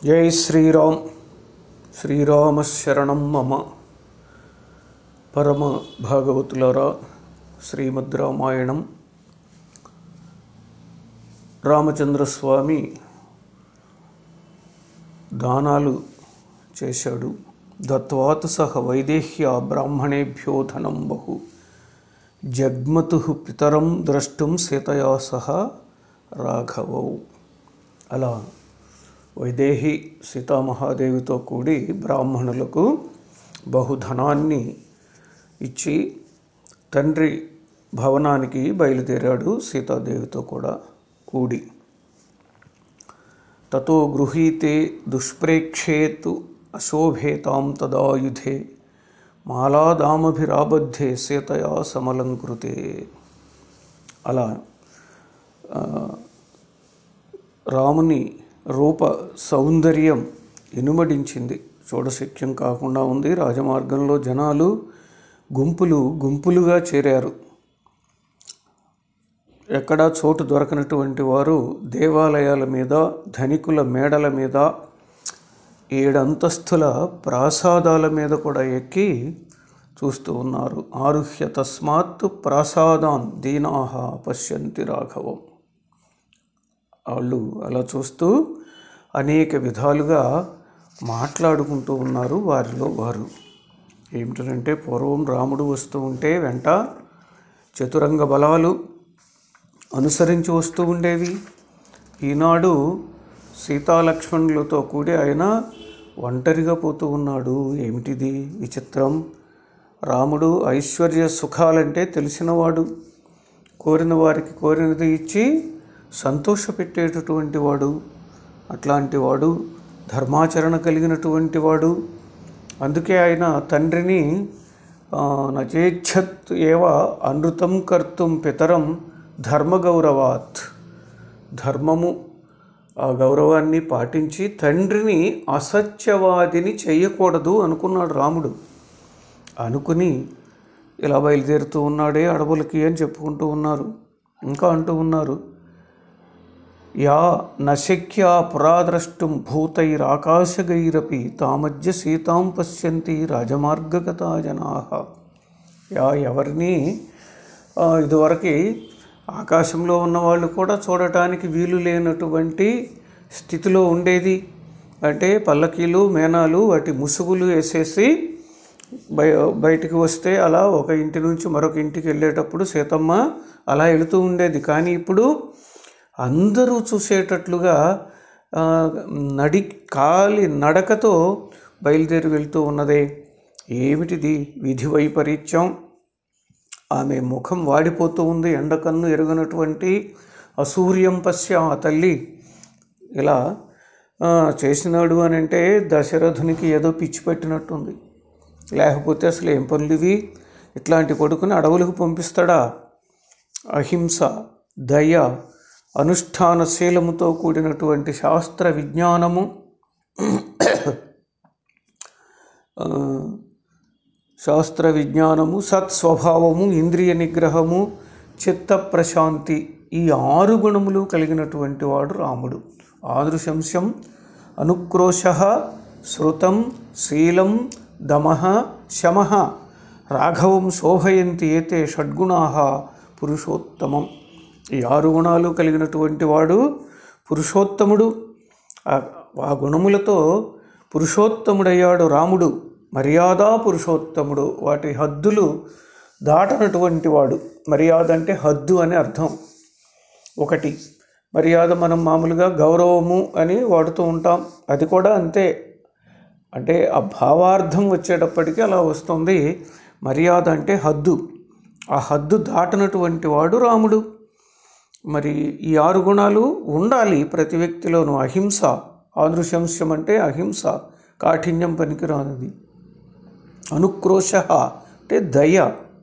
జై శ్రీరామ్ శ్రీరామశరణం మమ పరమ భాగవతులారా శ్రీమద్ రామాయణం రామచంద్రస్వామి దానాలు చేశాడు దత్వాత్ సహ వైదేహ్య బ్రాహ్మణేభ్యో ధనం బహు జగ్మతు పితరం ద్రష్టుం సీతయా సహ రాఘవౌ అలా వైదేహి సీతామహాదేవితో కూడి బ్రాహ్మణులకు బహుధనాన్ని ఇచ్చి తండ్రి భవనానికి బయలుదేరాడు సీతాదేవితో కూడా కూడి తతో గృహీతే దుష్ప్రేక్షేతు అశోభేతాం తదాయుధే మాలాదామభిరాబద్ధే సీతయా సమలంకృతే అలా రాముని రూప సౌందర్యం ఇనుమడించింది చూడశక్యం కాకుండా ఉంది రాజమార్గంలో జనాలు గుంపులు గుంపులుగా చేరారు ఎక్కడా చోటు దొరకనటువంటి వారు దేవాలయాల మీద ధనికుల మేడల మీద ఏడంతస్తుల ప్రాసాదాల మీద కూడా ఎక్కి చూస్తూ ఉన్నారు ఆరుహ్య తస్మాత్ ప్రాసాదాన్ దీనాహ పశ్యంతి రాఘవం వాళ్ళు అలా చూస్తూ అనేక విధాలుగా మాట్లాడుకుంటూ ఉన్నారు వారిలో వారు ఏమిటంటే పూర్వం రాముడు వస్తూ ఉంటే వెంట చతురంగ బలాలు అనుసరించి వస్తూ ఉండేవి ఈనాడు సీతాలక్ష్మణులతో కూడి ఆయన ఒంటరిగా పోతూ ఉన్నాడు ఏమిటిది విచిత్రం రాముడు ఐశ్వర్య సుఖాలంటే తెలిసినవాడు కోరిన వారికి కోరినది ఇచ్చి సంతోషపెట్టేటటువంటి వాడు అట్లాంటి వాడు ధర్మాచరణ కలిగినటువంటి వాడు అందుకే ఆయన తండ్రిని నచేచ్ఛత్ ఏవ అనృతం కర్తుం పితరం ధర్మగౌరవాత్ ధర్మము ఆ గౌరవాన్ని పాటించి తండ్రిని అసత్యవాదిని చేయకూడదు అనుకున్నాడు రాముడు అనుకుని ఇలా బయలుదేరుతూ ఉన్నాడే అడవులకి అని చెప్పుకుంటూ ఉన్నారు ఇంకా అంటూ ఉన్నారు యా నశక్య పురాద్రష్టుం భూతైరాకాశగైరపి తామధ్య సీతాం పశ్యంతి రాజమార్గగతా జనా యా ఎవరిని ఇదివరకు ఆకాశంలో ఉన్నవాళ్ళు కూడా చూడటానికి వీలు లేనటువంటి స్థితిలో ఉండేది అంటే పల్లకీలు మేనాలు వాటి ముసుగులు వేసేసి బయ బయటికి వస్తే అలా ఒక ఇంటి నుంచి మరొక ఇంటికి వెళ్ళేటప్పుడు సీతమ్మ అలా వెళుతూ ఉండేది కానీ ఇప్పుడు అందరూ చూసేటట్లుగా నడి కాలి నడకతో బయలుదేరి వెళ్తూ ఉన్నదే ఏమిటిది విధి వైపరీత్యం ఆమె ముఖం వాడిపోతూ ఉంది ఎండకన్ను ఎరుగనటువంటి అసూర్యం పశ్య ఆ తల్లి ఇలా చేసినాడు అని అంటే దశరథునికి ఏదో పిచ్చి పెట్టినట్టుంది లేకపోతే అసలు ఏం పనులు ఇవి ఇట్లాంటి కొడుకుని అడవులకు పంపిస్తాడా అహింస దయ అనుష్ఠానశీలముతో కూడినటువంటి శాస్త్ర విజ్ఞానము శాస్త్ర విజ్ఞానము సత్స్వభావము ఇంద్రియ నిగ్రహము చిత్త ప్రశాంతి ఈ ఆరు గుణములు కలిగినటువంటి వాడు రాముడు ఆదృశంశం అనుక్రోశ శృతం శీలం దమ శమ రాఘవం శోభయంతి ఏతే షడ్గుణా పురుషోత్తమం ఈ ఆరు గుణాలు కలిగినటువంటి వాడు పురుషోత్తముడు ఆ గుణములతో పురుషోత్తముడయ్యాడు రాముడు మర్యాద పురుషోత్తముడు వాటి హద్దులు దాటనటువంటి వాడు మర్యాద అంటే హద్దు అని అర్థం ఒకటి మర్యాద మనం మామూలుగా గౌరవము అని వాడుతూ ఉంటాం అది కూడా అంతే అంటే ఆ భావార్థం వచ్చేటప్పటికీ అలా వస్తుంది మర్యాద అంటే హద్దు ఆ హద్దు దాటనటువంటి వాడు రాముడు మరి ఈ ఆరు గుణాలు ఉండాలి ప్రతి వ్యక్తిలోనూ అహింస ఆదృశంశం అంటే అహింస కాఠిన్యం పనికిరానిది అనుక్రోశ అంటే దయ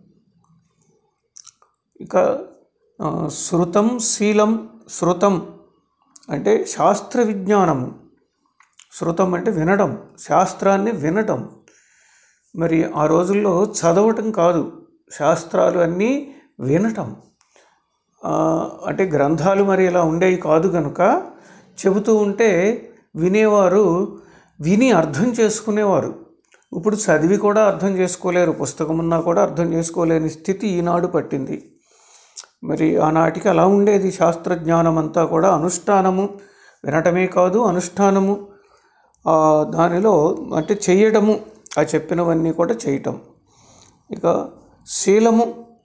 ఇక శృతం శీలం శృతం అంటే శాస్త్ర విజ్ఞానము శృతం అంటే వినడం శాస్త్రాన్ని వినడం మరి ఆ రోజుల్లో చదవటం కాదు శాస్త్రాలు అన్నీ వినటం అంటే గ్రంథాలు మరి ఇలా ఉండేవి కాదు కనుక చెబుతూ ఉంటే వినేవారు విని అర్థం చేసుకునేవారు ఇప్పుడు చదివి కూడా అర్థం చేసుకోలేరు పుస్తకం ఉన్నా కూడా అర్థం చేసుకోలేని స్థితి ఈనాడు పట్టింది మరి ఆనాటికి అలా ఉండేది శాస్త్రజ్ఞానం అంతా కూడా అనుష్ఠానము వినటమే కాదు అనుష్ఠానము ఆ, దానిలో అంటే చేయడము ఆ చెప్పినవన్నీ కూడా చేయటం ఇక శీలము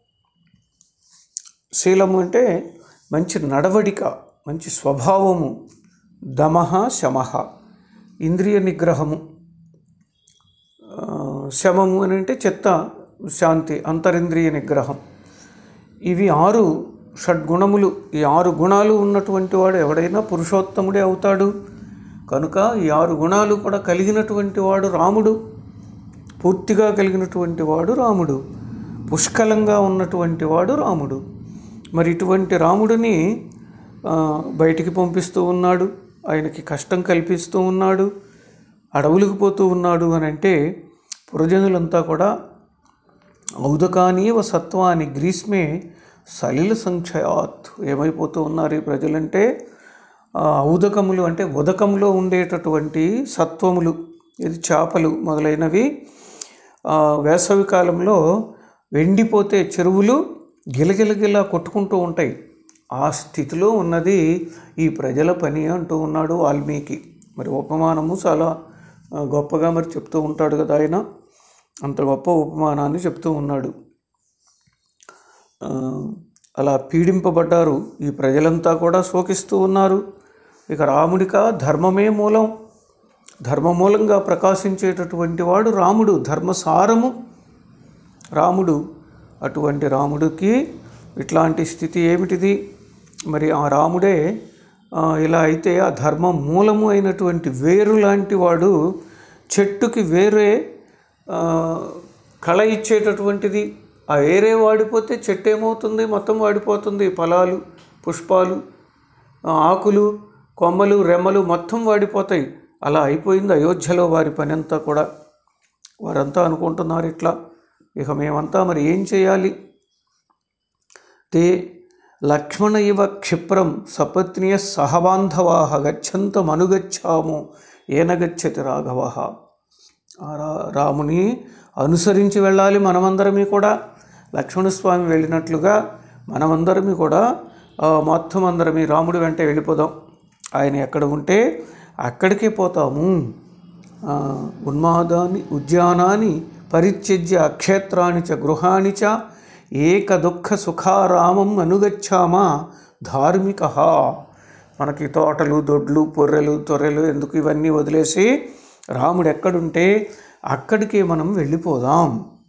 శీలము అంటే మంచి నడవడిక మంచి స్వభావము దమహ శమహ ఇంద్రియ నిగ్రహము ఆ, శమము అని అంటే చిత్త శాంతి అంతరింద్రియ నిగ్రహం ఇవి ఆరు షడ్గుణములు ఈ ఆరు గుణాలు ఉన్నటువంటి వాడు ఎవడైనా పురుషోత్తముడే అవుతాడు కనుక ఈ ఆరు గుణాలు కూడా కలిగినటువంటి వాడు రాముడు పూర్తిగా కలిగినటువంటి వాడు రాముడు పుష్కలంగా ఉన్నటువంటి వాడు రాముడు మరి ఇటువంటి రాముడిని ఆ, బయటికి పంపిస్తూ ఉన్నాడు ఆయనకి కష్టం కల్పిస్తూ ఉన్నాడు అడవులకు పోతూ ఉన్నాడు అని అంటే పురజనులంతా కూడా ఔదకానీవ సత్వాన్ని గ్రీష్మే సలిల సంక్షయాత్ ఏమైపోతూ ఉన్నారు ఈ ప్రజలంటే ఆ, ఔదకములు అంటే ఉదకంలో ఉండేటటువంటి సత్వములు ఇది చేపలు మొదలైనవి ఆ, వేసవి కాలంలో వెండిపోతే చెరువులు గిలగిలగిలా కొట్టుకుంటూ ఉంటాయి ఆ స్థితిలో ఉన్నది ఈ ప్రజల పని అంటూ ఉన్నాడు వాల్మీకి మరి ఉపమానము చాలా ఆ, గొప్పగా మరి చెప్తూ ఉంటాడు కదా ఆయన అంత గొప్ప ఉపమానాన్ని చెప్తూ ఉన్నాడు ఆ, అలా పీడింపబడ్డారు ఈ ప్రజలంతా కూడా శోకిస్తూ ఉన్నారు ఇక రాముడిక ధర్మమే మూలం ధర్మమూలంగా ప్రకాశించేటటువంటి వాడు రాముడు ధర్మసారము రాముడు అటువంటి రాముడికి ఇట్లాంటి స్థితి ఏమిటిది మరి ఆ రాముడే ఆ, ఇలా అయితే ఆ ధర్మం మూలము అయినటువంటి వేరు లాంటి వాడు చెట్టుకి వేరే ఆ, కళ ఇచ్చేటటువంటిది ఆ వేరే వాడిపోతే చెట్టు ఏమవుతుంది మొత్తం వాడిపోతుంది ఫలాలు పుష్పాలు ఆ, ఆకులు కొమ్మలు రెమ్మలు మొత్తం వాడిపోతాయి అలా అయిపోయింది అయోధ్యలో వారి పని అంతా కూడా వారంతా అనుకుంటున్నారు ఇట్లా ఇక మేమంతా మరి ఏం చేయాలి తే లక్ష్మణ ఇవ క్షిప్రం సపత్నియ సహబాంధవా గచ్చంతమనుగచ్చాము ఏన గచ్చతి రాఘవ ఆ రా- రాముని అనుసరించి వెళ్ళాలి మనమందరమీ కూడా లక్ష్మణస్వామి వెళ్ళినట్లుగా మనమందరమీ కూడా ఆ, మొత్తం అందరమీ రాముడి వెంట వెళ్ళిపోదాం ఆయన ఎక్కడ ఉంటే అక్కడికే పోతాము ఆ, ఉన్మాదాన్ని ఉద్యానాన్ని పరిత్యజ్య అక్షేత్రాన్ని చ గృహాణి చ ఏక దుఃఖ సుఖారామం అనుగచ్చామా ధార్మిక మనకి తోటలు దొడ్లు పొర్రెలు తొర్రెలు ఎందుకు ఇవన్నీ వదిలేసి రాముడు ఎక్కడుంటే అక్కడికే మనం వెళ్ళిపోదాం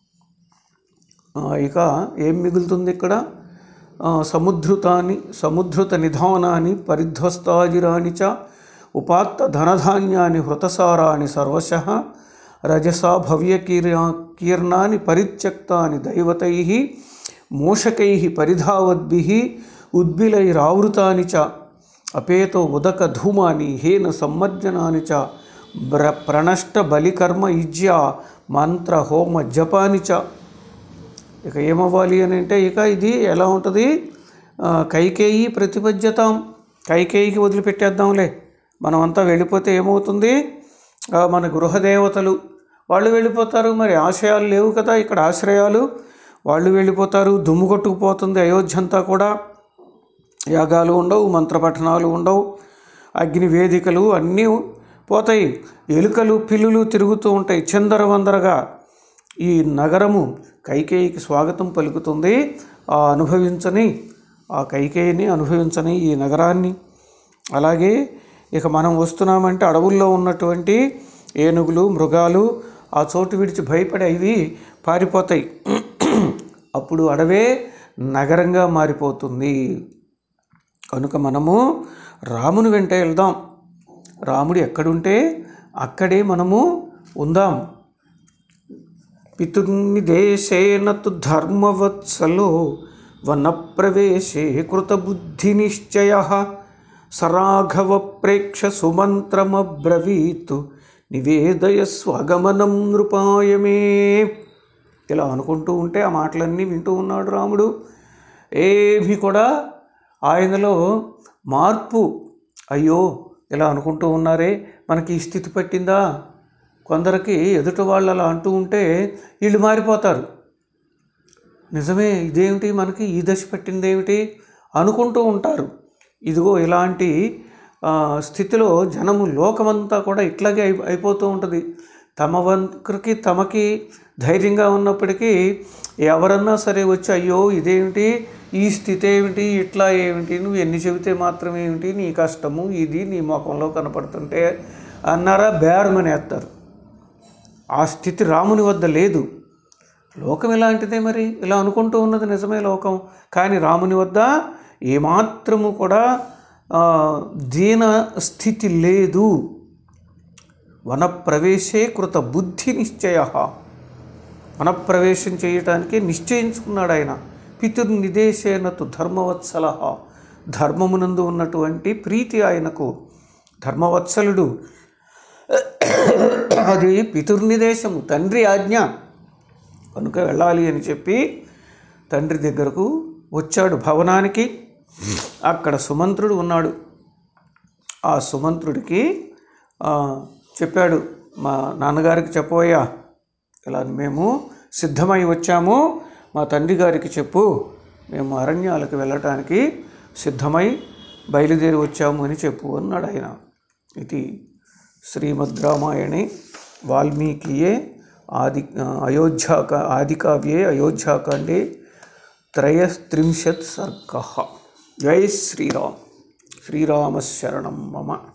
ఆ, ఇక ఏం మిగులుతుంది ఇక్కడ ఆ, సముద్ధృతాన్ని సముద్ధృత నిధానాన్ని పరిధ్వస్తాజిరాణి చ ఉపాత్త ధనధాన్యాన్ని హృతసారాన్ని సర్వశ రజసా భవ్యకీర్యా కీర్ణాన్ని పరిత్యక్తాని దైవతై మూషకై పరిధావద్భి ఉద్బిలైరావృతాని చ అపేతో ఉదక ధూమాని హేన సమ్మర్జనాని చ బ్ర ప్రణష్ట బలికర్మ ఇజ్య మంత్ర హోమ జపాని చ ఇక ఏమవ్వాలి అని అంటే ఇక ఇది ఎలా ఉంటుంది ఆ, కైకేయి ప్రతిపద్యతాం కైకేయికి వదిలిపెట్టేద్దాంలే మనమంతా వెళ్ళిపోతే ఏమవుతుంది ఆ, మన గృహదేవతలు వాళ్ళు వెళ్ళిపోతారు మరి ఆశయాలు లేవు కదా ఇక్కడ ఆశ్రయాలు వాళ్ళు వెళ్ళిపోతారు దుమ్ము కొట్టుకుపోతుంది అయోధ్య అంతా కూడా యాగాలు ఉండవు మంత్రపఠనాలు ఉండవు అగ్ని వేదికలు అన్నీ పోతాయి ఎలుకలు పిల్లులు తిరుగుతూ ఉంటాయి చిందరవందరగా ఈ నగరము కైకేయికి స్వాగతం పలుకుతుంది ఆ అనుభవించని ఆ కైకేయిని అనుభవించని ఈ నగరాన్ని అలాగే ఇక మనం వస్తున్నామంటే అడవుల్లో ఉన్నటువంటి ఏనుగులు మృగాలు ఆ చోటు విడిచి భయపడి అవి పారిపోతాయి అప్పుడు అడవే నగరంగా మారిపోతుంది కనుక మనము రాముని వెంట వెళ్దాం రాముడు ఎక్కడుంటే అక్కడే మనము ఉందాం పితుర్ని దేశేన తు ధర్మవత్సలో వనప్రవేశే కృతబుద్ధి నిశ్చయ సరాఘవ ప్రేక్ష సుమంత్రమబ్రవీత్ నివేదయ స్వగమనం నృపాయమే ఇలా అనుకుంటూ ఉంటే ఆ మాటలన్నీ వింటూ ఉన్నాడు రాముడు ఏమీ కూడా ఆయనలో మార్పు అయ్యో ఇలా అనుకుంటూ ఉన్నారే మనకి ఈ స్థితి పట్టిందా కొందరికి ఎదుటి వాళ్ళు అలా అంటూ ఉంటే వీళ్ళు మారిపోతారు నిజమే ఇదేమిటి మనకి ఈ దశ పట్టింది ఏమిటి అనుకుంటూ ఉంటారు ఇదిగో ఇలాంటి ఆ, స్థితిలో జనము లోకమంతా కూడా ఇట్లాగే అయి అయిపోతూ ఉంటుంది తమ వంకరికి తమకి ధైర్యంగా ఉన్నప్పటికీ ఎవరన్నా సరే వచ్చి అయ్యో ఇదేమిటి ఈ స్థితి ఏమిటి ఇట్లా ఏమిటి నువ్వు ఎన్ని చెబితే మాత్రం ఏమిటి నీ కష్టము ఇది నీ ముఖంలో కనపడుతుంటే అన్నారా బేరమని వేస్తారు ఆ స్థితి రాముని వద్ద లేదు లోకం ఇలాంటిదే మరి ఇలా అనుకుంటూ ఉన్నది నిజమే లోకం కానీ రాముని వద్ద ఏమాత్రము కూడా ఆ, దీన స్థితి లేదు వనప్రవేశే కృత బుద్ధి నిశ్చయ వనప్రవేశం చేయటానికి నిశ్చయించుకున్నాడు ఆయన పితుర్నిదేశేనతు ధర్మవత్సల ధర్మమునందు ఉన్నటువంటి ప్రీతి ఆయనకు ధర్మవత్సలుడు అది పితుర్నిదేశము తండ్రి ఆజ్ఞ కనుక వెళ్ళాలి అని చెప్పి తండ్రి దగ్గరకు వచ్చాడు భవనానికి అక్కడ సుమంత్రుడు ఉన్నాడు ఆ సుమంత్రుడికి ఆ, చెప్పాడు మా నాన్నగారికి చెప్పబోయా ఇలా మేము సిద్ధమై వచ్చాము మా తండ్రి గారికి చెప్పు మేము అరణ్యాలకు వెళ్ళటానికి సిద్ధమై బయలుదేరి వచ్చాము అని చెప్పు అన్నాడు ఆయన ఇది శ్రీమద్ రామాయణే వాల్మీకియే ఆది అయోధ్యాక ఆదికావ్యే అయోధ్యాకాండే త్రయస్త్రింశత్ సర్గ జై శ్రీరామ్ శ్రీరామశరణం మమ